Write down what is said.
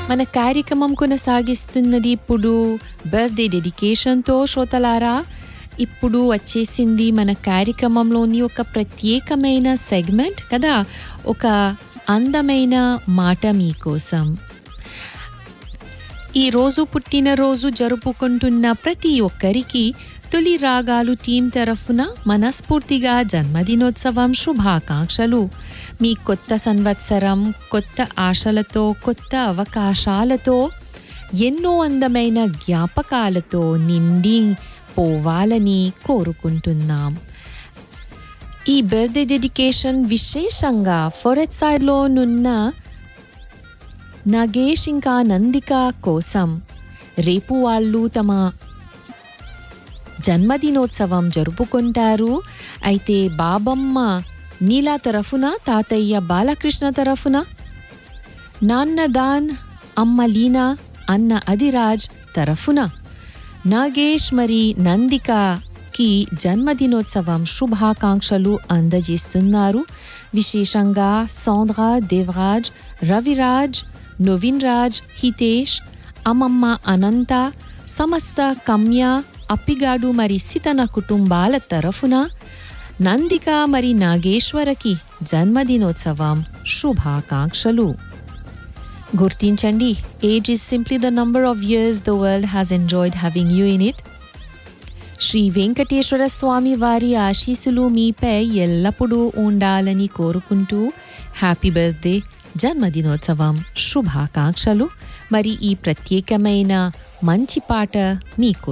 మన కార్యక్రమం కొనసాగిస్తున్నది ఇప్పుడు బర్త్డే డెడికేషన్తో శ్రోతలారా ఇప్పుడు వచ్చేసింది మన కార్యక్రమంలోని ఒక ప్రత్యేకమైన సెగ్మెంట్ కదా ఒక అందమైన మాట మీకోసం ఈ రోజు పుట్టినరోజు జరుపుకుంటున్న ప్రతి ఒక్కరికి తొలి రాగాలు టీం తరఫున మనస్ఫూర్తిగా జన్మదినోత్సవం శుభాకాంక్షలు మీ కొత్త సంవత్సరం కొత్త ఆశలతో కొత్త అవకాశాలతో ఎన్నో అందమైన జ్ఞాపకాలతో నిండి పోవాలని కోరుకుంటున్నాం ఈ బర్త్డే డెడికేషన్ విశేషంగా ఫొరెట్ సైడ్లోనున్న నగేష్ ఇంకా నందిక కోసం రేపు వాళ్ళు తమ జన్మదినోత్సవం జరుపుకుంటారు అయితే బాబమ్మ నీలా తరఫున తాతయ్య బాలకృష్ణ తరఫున నాన్న దాన్ అమ్మ లీనా అన్న అదిరాజ్ తరఫున నాగేష్ మరి నందికకి జన్మదినోత్సవం శుభాకాంక్షలు అందజేస్తున్నారు విశేషంగా సౌంద్ర దేవరాజ్ రవిరాజ్ నవీన్ రాజ్ హితేష్ అమ్మమ్మ అనంత సమస్త కమ్య అప్పిగాడు మరి సితన కుటుంబాల తరఫున నందిక మరి నాగేశ్వరకి జన్మదినోత్సవం శుభాకాంక్షలు గుర్తించండి age is simply the number of years the world has enjoyed having you in it Shri Venkateswara Swamy వారి ఆశీస్సులు మీపై ఎల్లప్పుడూ ఉండాలని కోరుకుంటూ హ్యాపీ బర్త్డే జన్మదినోత్సవం శుభాకాంక్షలు మరి ఈ ప్రత్యేకమైన మంచి పాట మీకు